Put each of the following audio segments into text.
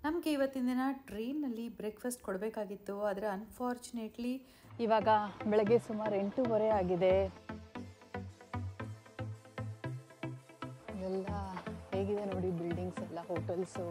ನಮಗೆ ಇವತ್ತಿನ ದಿನ ಟ್ರೈನಲ್ಲಿ ಬ್ರೇಕ್ಫಾಸ್ಟ್ ಕೊಡಬೇಕಾಗಿತ್ತು ಆದರೆ ಅನ್ಫಾರ್ಚುನೇಟ್ಲಿ ಇವಾಗ ಬೆಳಗ್ಗೆ ಸುಮಾರು ಎಂಟೂವರೆ ಆಗಿದೆ ಎಲ್ಲ ಹೇಗಿದೆ ನೋಡಿ ಬಿಲ್ಡಿಂಗ್ಸ್ ಎಲ್ಲ ಹೋಟೆಲ್ಸು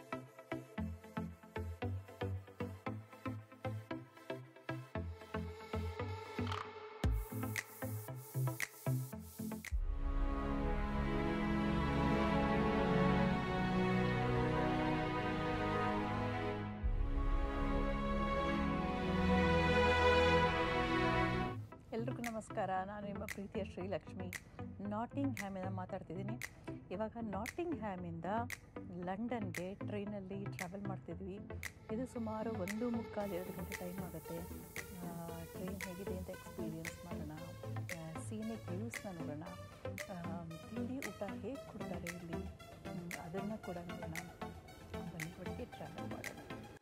ಎಲ್ರಿಗೂ ನಮಸ್ಕಾರ ನಾನು ನಿಮ್ಮ ಪ್ರೀತಿಯ ಶ್ರೀಲಕ್ಷ್ಮಿ ನಾಟಿಂಗ್ ಹ್ಯಾಮಿಂದ ಮಾತಾಡ್ತಿದ್ದೀನಿ ಇವಾಗ ನಾಟಿಂಗ್ ಹ್ಯಾಮಿಂದ ಲಂಡನ್ಗೆ ಟ್ರೈನಲ್ಲಿ ಟ್ರಾವೆಲ್ ಮಾಡ್ತಿದ್ವಿ ಇದು ಸುಮಾರು ಒಂದು ಮುಕ್ಕಾಲು ಎರಡು ಗಂಟೆ ಟೈಮ್ ಆಗುತ್ತೆ ಟ್ರೈನ್ ಹೇಗಿದೆ ಅಂತ ಎಕ್ಸ್ಪೀರಿಯನ್ಸ್ ಮಾಡೋಣ ಸೀನಿಕ್ ವ್ಯೂಸ್ನ ನೋಡೋಣ ಆ, ತಿಂಡಿ ಊಟ ಹೇಗೆ ಕೊಡ್ತಾರೆ ಇಲ್ಲಿ ಅದನ್ನು ಕೂಡ ನೋಡೋಣ ಬನ್ನಿ ಒಟ್ಟಿಗೆ ಟ್ರಾವೆಲ್ ಮಾಡೋಣ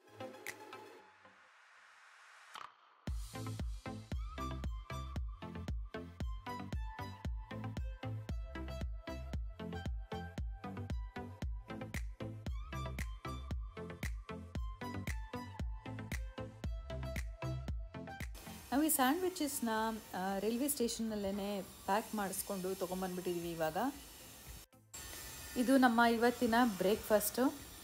ನಾವು ಈ ಸ್ಯಾಂಡ್ವಿಚಸ್ನ ರೈಲ್ವೆ ಸ್ಟೇಷನ್ನಲ್ಲೇ ಪ್ಯಾಕ್ ಮಾಡಿಸ್ಕೊಂಡು ತೊಗೊಂಬಂದ್ಬಿಟ್ಟಿದ್ದೀವಿ ಇವಾಗ ಇದು ನಮ್ಮ ಇವತ್ತಿನ ಬ್ರೇಕ್ಫಾಸ್ಟು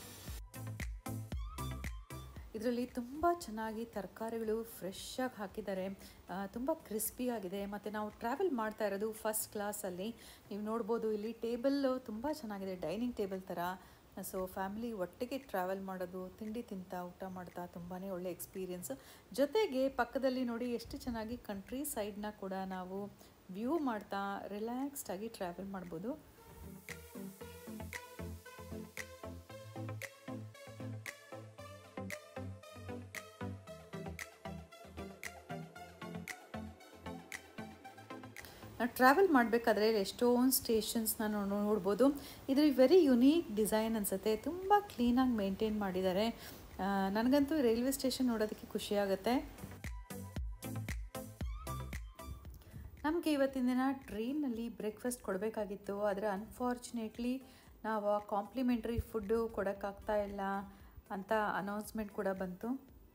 ಇದರಲ್ಲಿ ತುಂಬ ಚೆನ್ನಾಗಿ ತರಕಾರಿಗಳು ಫ್ರೆಶ್ ಆಗಿ ಹಾಕಿದ್ದಾರೆ ಆ, ತುಂಬ ಕ್ರಿಸ್ಪಿ ಆಗಿದೆ ಮತ್ತು ನಾವು ಟ್ರಾವೆಲ್ ಮಾಡ್ತಾ ಇರೋದು ಫಸ್ಟ್ ಕ್ಲಾಸಲ್ಲಿ ನೀವು ನೋಡ್ಬೋದು ಇಲ್ಲಿ ಟೇಬಲ್ಲು ತುಂಬ ಚೆನ್ನಾಗಿದೆ ಡೈನಿಂಗ್ ಟೇಬಲ್ ಥರ ಸೊ ಫ್ಯಾಮಿಲಿ ಒಟ್ಟಿಗೆ ಟ್ರಾವೆಲ್ ಮಾಡೋದು ತಿಂಡಿ ತಿಂತಾ ಊಟ ಮಾಡ್ತಾ ತುಂಬಾ ಒಳ್ಳೆ ಎಕ್ಸ್ಪೀರಿಯನ್ಸ್ ಜೊತೆಗೆ ಪಕ್ಕದಲ್ಲಿ ನೋಡಿ ಎಷ್ಟು ಚೆನ್ನಾಗಿ ಕಂಟ್ರಿ ಸೈಡ್ನ ಕೂಡ ನಾವು ವ್ಯೂ ಮಾಡ್ತಾ ರಿಲ್ಯಾಕ್ಸ್ಡ್ ಆಗಿ ಟ್ರಾವೆಲ್ ಮಾಡ್ಬೋದು ನಾವು ಟ್ರಾವೆಲ್ ಮಾಡಬೇಕಾದ್ರೆ ಎಷ್ಟೊಂದು ಸ್ಟೇಷನ್ಸ್ನ ನಾವು ನೋಡ್ಬೋದು ಇದು ವೆರಿ ಯುನೀಕ್ ಡಿಸೈನ್ ಅನಿಸುತ್ತೆ ತುಂಬ ಕ್ಲೀನಾಗಿ ಮೇಂಟೈನ್ ಮಾಡಿದ್ದಾರೆ ಆ, ನನಗಂತೂ ರೈಲ್ವೆ ಸ್ಟೇಷನ್ ನೋಡೋದಕ್ಕೆ ಖುಷಿಯಾಗುತ್ತೆ ನಮಗೆ ಇವತ್ತಿನ ದಿನ ಟ್ರೈನಲ್ಲಿ ಬ್ರೇಕ್ಫಾಸ್ಟ್ ಕೊಡಬೇಕಾಗಿತ್ತು ಆದರೆ ಅನ್ಫಾರ್ಚುನೇಟ್ಲಿ ನಾವು ಕಾಂಪ್ಲಿಮೆಂಟ್ರಿ ಫುಡ್ಡು ಕೊಡೋಕ್ಕಾಗ್ತಾ ಇಲ್ಲ ಅಂತ ಅನೌನ್ಸ್ಮೆಂಟ್ ಕೂಡ ಬಂತು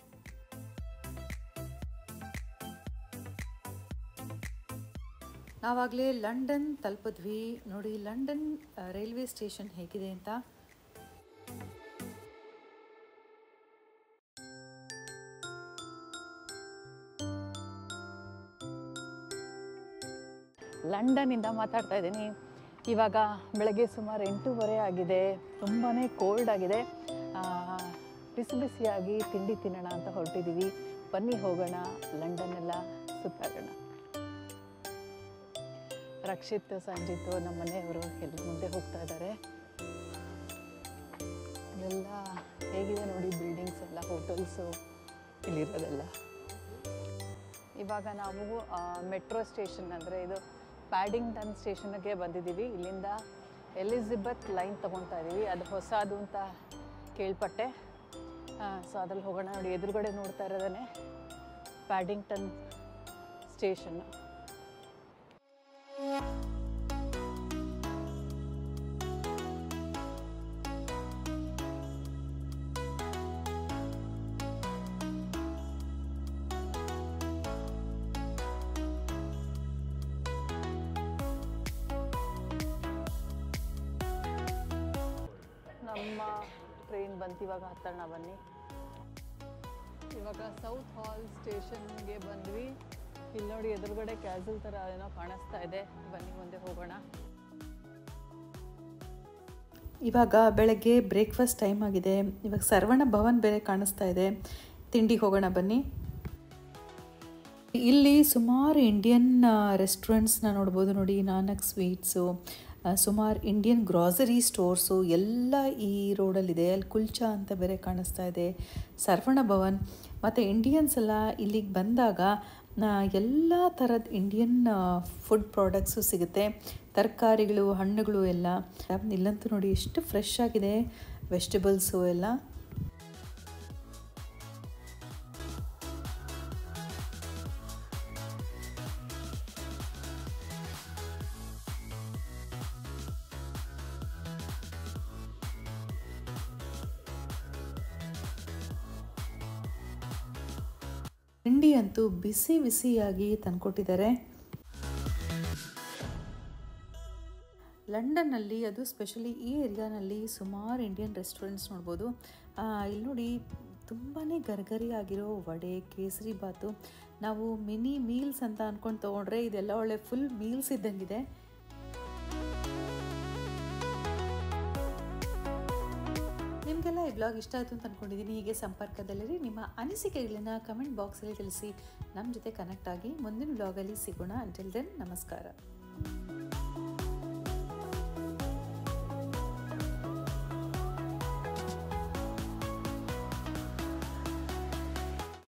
ನಾವಾಗಲೇ ಲಂಡನ್ ತಲುಪಿದ್ವಿ ನೋಡಿ ಲಂಡನ್ ಆ, ರೈಲ್ವೆ ಸ್ಟೇಷನ್ ಹೇಗಿದೆ ಅಂತ ಲಂಡನ್ನಿಂದ ಮಾತಾಡ್ತಾ ಇದ್ದೀನಿ ಇವಾಗ ಬೆಳಗ್ಗೆ ಸುಮಾರು ಎಂಟೂವರೆ ಆಗಿದೆ ತುಂಬಾ ಕೋಲ್ಡ್ ಆಗಿದೆ ಆ, ಬಿಸಿ ಬಿಸಿಯಾಗಿ ತಿಂಡಿ ತಿನ್ನೋಣ ಅಂತ ಹೊರಟಿದ್ದೀವಿ ಬನ್ನಿ ಹೋಗೋಣ ಲಂಡನ್ ಎಲ್ಲ ಸುತ್ತಾಡೋಣ ರಕ್ಷಿತ್ ಸಂಜಿತ್ ನಮ್ಮ ಮನೆಯವರು ಎಲ್ಲ ಮುಂದೆ ಹೋಗ್ತಾ ಇದ್ದಾರೆ ಎಲ್ಲ ಹೇಗಿದೆ ನೋಡಿ ಬಿಲ್ಡಿಂಗ್ಸ್ ಎಲ್ಲ ಹೋಟೆಲ್ಸು ಇಲ್ಲಿರೋದೆಲ್ಲ ಇವಾಗ ನಾವು ಮೆಟ್ರೋ ಸ್ಟೇಷನ್ ಅಂದರೆ ಇದು ಪ್ಯಾಡಿಂಗ್ಟನ್ ಸ್ಟೇಷನ್ಗೆ ಬಂದಿದ್ದೀವಿ ಇಲ್ಲಿಂದ ಎಲಿಜಬೆತ್ ಲೈನ್ ತೊಗೊತಾ ಇದ್ದೀವಿ ಅದು ಹೊಸದು ಅಂತ ಕೇಳ್ಪಟ್ಟೆ ಸೊ ಅದ್ರಲ್ಲಿ ಹೋಗೋಣ ನೋಡಿ ಎದುರುಗಡೆ ನೋಡ್ತಾ ಇರೋದೇ ಪ್ಯಾಡಿಂಗ್ಟನ್ ಸ್ಟೇಷನ್ ನಮ್ಮ ಟ್ರೈನ್ ಬಂತು ಇವಾಗ ಹತ್ತೋಣ ಬನ್ನಿ ಇವಾಗ ಸೌತ್ ಹಾಲ್ ಸ್ಟೇಷನ್ಗೆ ಬಂದ್ವಿ ಇಲ್ಲಿ ನೋಡಿ ಎದುರುಗಡೆ ಕ್ಯಾಸಲ್ ಥರ ಏನೋ ಕಾಣಿಸ್ತಾ ಇದೆ ಬನ್ನಿ ಮುಂದೆ ಹೋಗೋಣ ಇವಾಗ ಬೆಳಗ್ಗೆ ಬ್ರೇಕ್ಫಾಸ್ಟ್ ಟೈಮ್ ಆಗಿದೆ ಇವಾಗ ಸರ್ವಣ ಭವನ್ ಬೇರೆ ಕಾಣಿಸ್ತಾ ಇದೆ ತಿಂಡಿಗೆ ಹೋಗೋಣ ಬನ್ನಿ ಇಲ್ಲಿ ಸುಮಾರು ಇಂಡಿಯನ್ ರೆಸ್ಟೋರೆಂಟ್ಸ್ನ ನೋಡ್ಬೋದು ನೋಡಿ ನಾನಕ್ ಸ್ವೀಟ್ಸು ಸುಮಾರು ಇಂಡಿಯನ್ ಗ್ರಾಸರಿ ಸ್ಟೋರ್ಸು ಎಲ್ಲ ಈ ರೋಡಲ್ಲಿದೆ ಅಲ್ಲಿ ಕುಲ್ಚಾ ಅಂತ ಬೇರೆ ಕಾಣಿಸ್ತಾ ಇದೆ ಸರ್ವಣ ಭವನ್ ಮತ್ತು ಇಂಡಿಯನ್ಸ್ ಎಲ್ಲ ಇಲ್ಲಿಗೆ ಬಂದಾಗ ಎಲ್ಲ ಥರದ ಇಂಡಿಯನ್ ಫುಡ್ ಪ್ರಾಡಕ್ಟ್ಸು ಸಿಗುತ್ತೆ ತರಕಾರಿಗಳು ಹಣ್ಣುಗಳು ಎಲ್ಲ ಇಲ್ಲಂತೂ ನೋಡಿ ಎಷ್ಟು ಫ್ರೆಶ್ ಆಗಿದೆ ವೆಜಿಟೇಬಲ್ಸು ಎಲ್ಲ ತಿಂಡಿ ಅಂತೂ ಬಿಸಿ ಬಿಸಿಯಾಗಿ ತಂದ್ಕೊಟ್ಟಿದ್ದಾರೆ ಲಂಡನ್ನಲ್ಲಿ ಅದು ಸ್ಪೆಷಲಿ ಈ ಏರಿಯಾನಲ್ಲಿ ಸುಮಾರು ಇಂಡಿಯನ್ ರೆಸ್ಟೋರೆಂಟ್ಸ್ ನೋಡ್ಬೋದು ಇಲ್ಲಿ ನೋಡಿ ತುಂಬಾ ಗರ್ಗರಿ ಆಗಿರೋ ವಡೆ ಕೇಸರಿ ಬಾತು ನಾವು ಮಿನಿ ಮೀಲ್ಸ್ ಅಂತ ಅಂದ್ಕೊಂಡು ತೊಗೊಂಡ್ರೆ ಇದೆಲ್ಲ ಒಳ್ಳೆ ಫುಲ್ ಮೀಲ್ಸ್ ಇದ್ದಂಗಿದೆ ನಿಮಗೆಲ್ಲ ಈ ಬ್ಲಾಗ್ ಇಷ್ಟ ಆಯಿತು ಅಂತ ಅಂದ್ಕೊಂಡಿದ್ದೀನಿ ಹೀಗೆ ಸಂಪರ್ಕದಲ್ಲಿರಿ ನಿಮ್ಮ ಅನಿಸಿಕೆಗಳನ್ನ ಕಮೆಂಟ್ ಬಾಕ್ಸಲ್ಲಿ ತಿಳಿಸಿ ನಮ್ಮ ಜೊತೆ ಕನೆಕ್ಟ್ ಆಗಿ ಮುಂದಿನ ಬ್ಲಾಗಲ್ಲಿ ಸಿಗೋಣ ಅಂಟಿಲ್ ದೆನ್ ನಮಸ್ಕಾರ